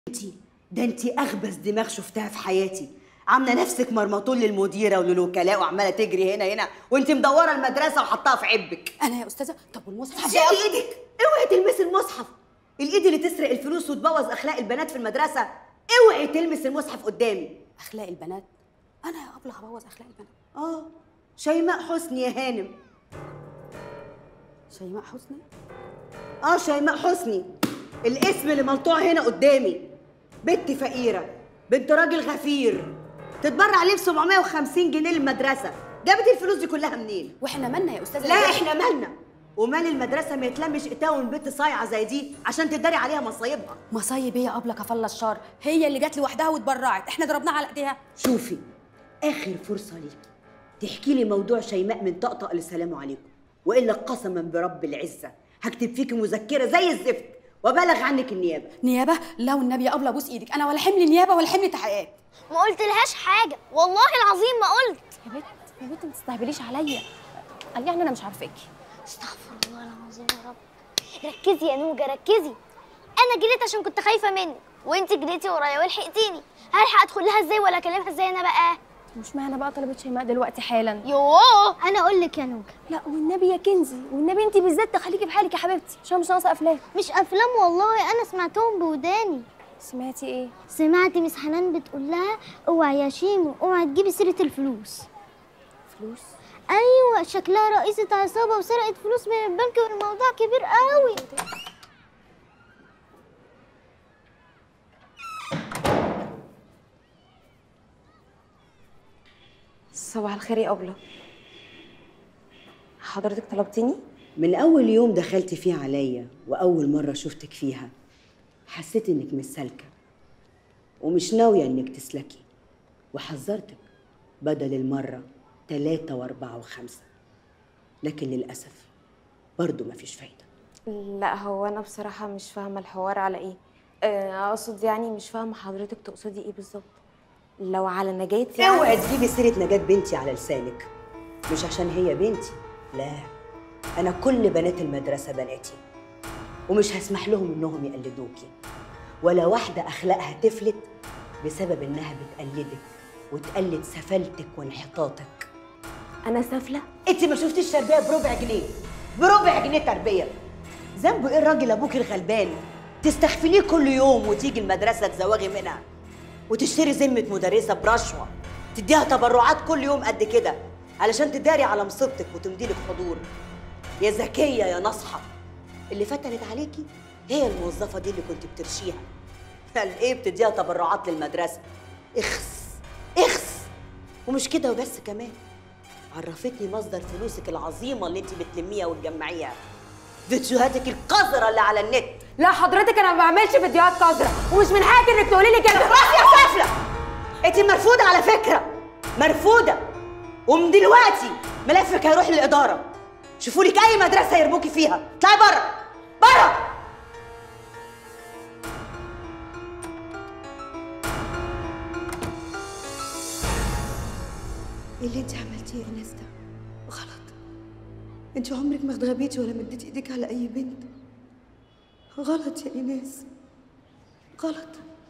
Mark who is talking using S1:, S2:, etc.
S1: انتي ده انتي اخبث دماغ شفتها في حياتي عامله نفسك مرمطون للمديره وللوكلاء وعماله تجري هنا هنا وانت مدوره المدرسه وحطاها في عبك
S2: انا يا استاذه طب والمصحف
S1: شيلي ايدك اوعي تلمسي المصحف الايد اللي تسرق الفلوس وتبوظ اخلاق البنات في المدرسه اوعي تلمس المصحف قدامي
S2: اخلاق البنات انا يا ابله هبوظ اخلاق البنات
S1: اه شيماء حسني يا هانم
S2: شيماء حسني
S1: اه شيماء حسني الاسم اللي ملطوع هنا قدامي بنت فقيره بنت راجل غفير تتبرع عليه ب 750 جنيه للمدرسه جابت الفلوس دي كلها منين
S2: واحنا مالنا يا استاذه
S1: لا احنا مالنا ومال المدرسه ما يتلمش قتاوي من بنت صايعه زي دي عشان تداري عليها مصايبها
S2: مصايب ايه يا ابله كفله الشر هي اللي جت لوحدها واتبرعت احنا ضربناها على ايديها
S1: شوفي اخر فرصه ليكي تحكي لي موضوع شيماء من طقطق للسلام عليكم والا قسما برب العزه هكتب فيكي مذكره زي الزفت وبلغ عنك النيابه
S2: نيابه لا والنبي يا ابله ابوس ايدك انا ولا حمل نيابه ولا حمل تحقيقات
S3: ما قلتلهاش حاجه والله العظيم ما قلت
S4: يا بنت يا بنت ما تستهبليش عليا قال يعني انا مش عارفاكي
S3: استغفر الله العظيم يا رب ركزي يا نوجه ركزي انا جريت عشان كنت خايفه منك وانت جريتي ورايا ولحقتيني هلحق ادخل لها ازاي ولا اكلمها ازاي انا بقى
S4: مش معنى بقى طلبت شيماء دلوقتي حالا
S3: يوه انا اقول لك يا نوجه
S4: لا والنبي يا كنزي والنبي انت بالذات تخليكي في حالك يا حبيبتي عشان مش ناقصه افلام
S3: مش افلام والله انا سمعتهم بوداني
S4: سمعتي ايه
S3: سمعت مس حنان بتقول لها اوعي يا شيمو اوعي تجيبي سيره الفلوس
S4: فلوس
S3: ايوه شكلها رئيسة عصابة وسرقت فلوس من البنك والموضوع كبير قوي
S5: صباح الخير يا أبلة حضرتك طلبتني؟
S1: من اول يوم دخلت فيه عليا واول مره شفتك فيها حسيت انك مش سالكه ومش ناويه انك تسلكي وحذرتك بدل المره ثلاثة وأربعة وخمسة لكن للأسف برضو مفيش فايدة
S5: لا هو أنا بصراحة مش فاهمة الحوار على إيه آه، أقصد يعني مش فاهمة حضرتك تقصدي إيه بالظبط لو على نجاة يعني
S1: اوعي تجيبي سيرة نجاة بنتي على لسانك مش عشان هي بنتي لا أنا كل بنات المدرسة بناتي ومش هسمح لهم إنهم يقلدوكي ولا واحدة أخلاقها تفلت بسبب إنها بتقلدك وتقلد سفلتك وانحطاطك
S5: أنا سافلة
S1: انت ما شفتيش تربيه بربع جنيه بربع جنيه تربيه ذنبه ايه الراجل ابوك الغلبان تستخفليه كل يوم وتيجي المدرسه تزوغي منها وتشتري ذمه مدرسه برشوه تديها تبرعات كل يوم قد كده علشان تداري على مصيبتك وتمدي لك حضور يا ذكيه يا ناصحه اللي فتنت عليكي هي الموظفه دي اللي كنت بترشيها قال ايه بتديها تبرعات للمدرسه اخس اخس ومش كده وبس كمان عرفتني مصدر فلوسك العظيمه اللي انت بتلميها وتجمعيها فيديوهاتك القذره اللي على النت
S5: لا حضرتك أنا ما بعملش فيديوهات قذرة ومش من حقك إنك تقولي لي كده
S1: خلاص يا سافله انت مرفوضه على فكره مرفوضه ومن دلوقتي ملفك هيروح للاداره شوفوا لك اي مدرسه يرموكي فيها اطلعي بره بره ايه اللي انت عملتيه يا ايناس ده غلط انت عمرك ما اتغبيتي ولا مديتي ايدك على اي بنت غلط يا ايناس غلط